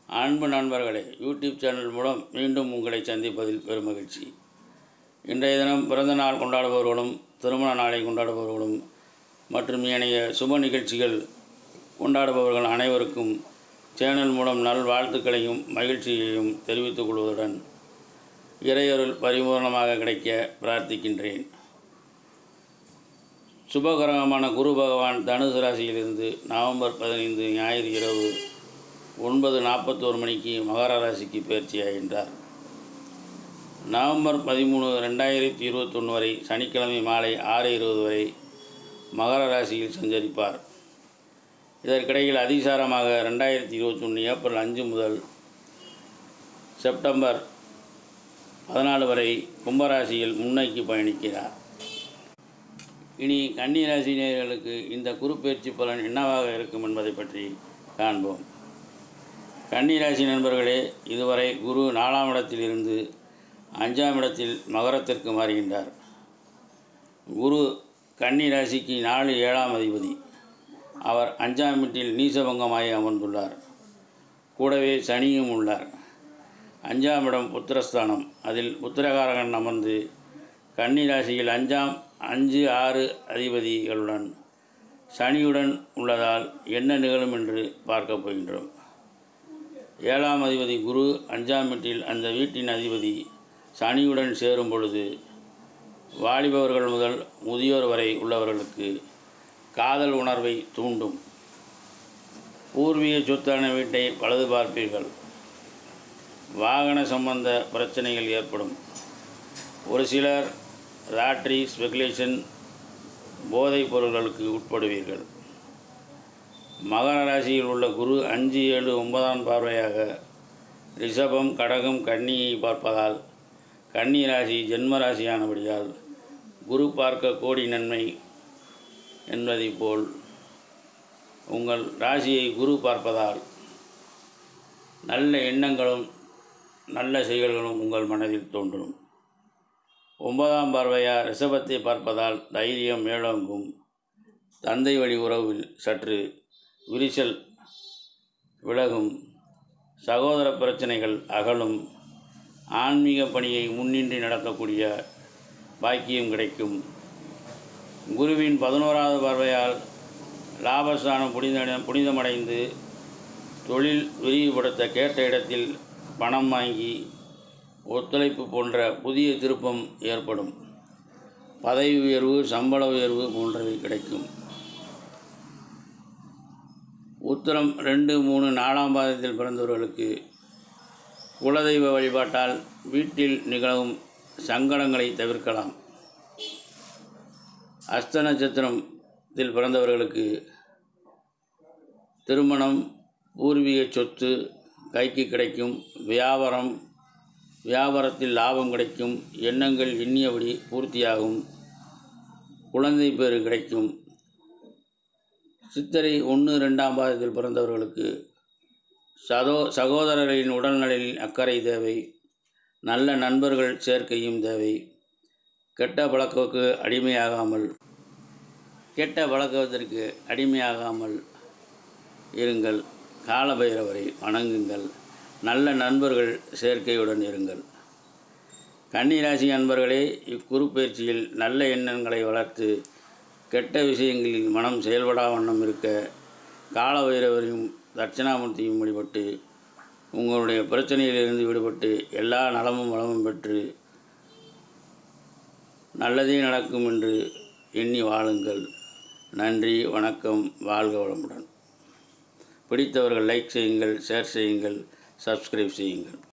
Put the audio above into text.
அன்பு நண்பர்களே YouTube channel மூலம் மீண்டும் உங்களை சந்திப்பதில் பெருமகிழ்ச்சி இன்றைய தினம் பிறந்த நாள் கொண்டாடுபவர்களும் திருமண நாளை கொண்டாடுபவர்களும் மற்றும் ஏனைய சுப நிகழ்ச்சிகள் கொண்டாடுபவர்கள் அனைவருக்கும் சேனல் மூலம் நல்வாழ்த்துக்களையும் மகிழ்ச்சியையும் தெரிவித்துக் கொள்வதுடன் இறையருள் பரிபூர்ணமாக கிடைக்க பிரார்த்திக்கின்றேன் சுபகிரகமான குரு பகவான் தனுசு ராசியிலிருந்து நவம்பர் பதினைந்து ஞாயிறு இரவு ஒன்பது நாற்பத்தோரு மணிக்கு மகர ராசிக்கு பயிற்சியாகின்றார் நவம்பர் பதிமூணு ரெண்டாயிரத்தி இருபத்தொன்று வரை சனிக்கிழமை மாலை ஆறு இருபது வரை மகர ராசியில் சஞ்சரிப்பார் இதற்கிடையில் அதிசாரமாக ரெண்டாயிரத்தி இருபத்தொன்று ஏப்ரல் அஞ்சு முதல் செப்டம்பர் பதினாலு வரை கும்பராசியில் முன்னோக்கி பயணிக்கிறார் இனி கன்னி ராசி நேயர்களுக்கு இந்த குருப்பெயர்ச்சி பலன் என்னவாக இருக்கும் என்பதை பற்றி காண்போம் கன்னி ராசி நண்பர்களே இதுவரை குரு நாலாம் இடத்திலிருந்து அஞ்சாம் இடத்தில் மகரத்திற்கு மாறுகின்றார் குரு கன்னி ராசிக்கு நாலு ஏழாம் அதிபதி அவர் அஞ்சாம் வீட்டில் நீசபங்கமாகி அமர்ந்துள்ளார் கூடவே சனியும் உள்ளார் அஞ்சாம் இடம் புத்திரஸ்தானம் அதில் புத்திரகாரகன் அமர்ந்து கன்னி ராசியில் அஞ்சாம் அஞ்சு ஆறு அதிபதிகளுடன் சனியுடன் உள்ளதால் என்ன நிகழும் என்று பார்க்கப் போகின்றோம் ஏழாம் அதிபதி குரு அஞ்சாம் வீட்டில் அந்த வீட்டின் அதிபதி சனியுடன் சேரும் பொழுது வாலிபவர்கள் முதல் முதியோர் வரை உள்ளவர்களுக்கு காதல் உணர்வை தூண்டும் பூர்வீக சொத்தான வீட்டை பழுது பார்ப்பீர்கள் வாகன சம்பந்த பிரச்சனைகள் ஏற்படும் ஒரு சிலர் லாட்ரி ஸ்பெகுலேஷன் போதைப் பொருள்களுக்கு உட்படுவீர்கள் மகர ராசியில் உள்ள குரு அஞ்சு ஏழு ஒன்பதாம் பார்வையாக ரிஷபம் கடகம் கன்னியை பார்ப்பதால் கன்னி ராசி ஜென்ம ராசியானபடியால் குரு பார்க்க கோடி நன்மை என்பதைப் போல் உங்கள் ராசியை குரு பார்ப்பதால் நல்ல எண்ணங்களும் நல்ல செயல்களும் உங்கள் மனதில் தோன்றும் ஒன்பதாம் பார்வையார் ரிஷபத்தை பார்ப்பதால் தைரியம் மேலோங்கும் தந்தை வழி உறவில் சற்று விரிசல் விலகும் சகோதர பிரச்சனைகள் அகலும் ஆன்மீக பணியை முன்னின்றி நடத்தக்கூடிய பாக்கியம் கிடைக்கும் குருவின் பதினோராவது பார்வையால் லாபஸ்தானம் புனித புனிதமடைந்து தொழில் விரிவுபடுத்த கேட்ட இடத்தில் பணம் வாங்கி ஒத்துழைப்பு போன்ற புதிய திருப்பம் ஏற்படும் பதவி உயர்வு சம்பள உயர்வு போன்றவை கிடைக்கும் உத்தரம் ரெண்டு மூணு நாலாம் பாதத்தில் பிறந்தவர்களுக்கு குலதெய்வ வழிபாட்டால் வீட்டில் நிகழும் சங்கடங்களை தவிர்க்கலாம் அஸ்த நட்சத்திரத்தில் பிறந்தவர்களுக்கு திருமணம் பூர்வீக சொத்து கைக்கு கிடைக்கும் வியாபாரம் வியாபாரத்தில் லாபம் கிடைக்கும் எண்ணங்கள் எண்ணியபடி பூர்த்தியாகும் குழந்தை பேறு கிடைக்கும் சித்திரை ஒன்று ரெண்டாம் பாதத்தில் பிறந்தவர்களுக்கு சதோ சகோதரர்களின் உடல்நலில் அக்கறை தேவை நல்ல நண்பர்கள் சேர்க்கையும் தேவை கெட்ட பழக்கத்துக்கு அடிமையாகாமல் கெட்ட பழக்கத்திற்கு அடிமையாகாமல் இருங்கள் காலபைரவரை வணங்குங்கள் நல்ல நண்பர்கள் சேர்க்கையுடன் இருங்கள் கன்னிராசி அன்பர்களே இக்குறு பயிற்சியில் நல்ல எண்ணங்களை வளர்த்து கெட்ட விஷயங்களில் மனம் செயல்படா வண்ணம் இருக்க கால பைரவரையும் தட்சிணாமூர்த்தியும் வழிபட்டு உங்களுடைய பிரச்சனையிலிருந்து விடுபட்டு எல்லா நலமும் வளமும் பெற்று நல்லதே நடக்கும் என்று எண்ணி வாழுங்கள் நன்றி வணக்கம் வாழ்க வளமுடன் பிடித்தவர்கள் லைக் செய்யுங்கள் ஷேர் செய்யுங்கள் சப்ஸ்கிரைப் செய்யுங்கள்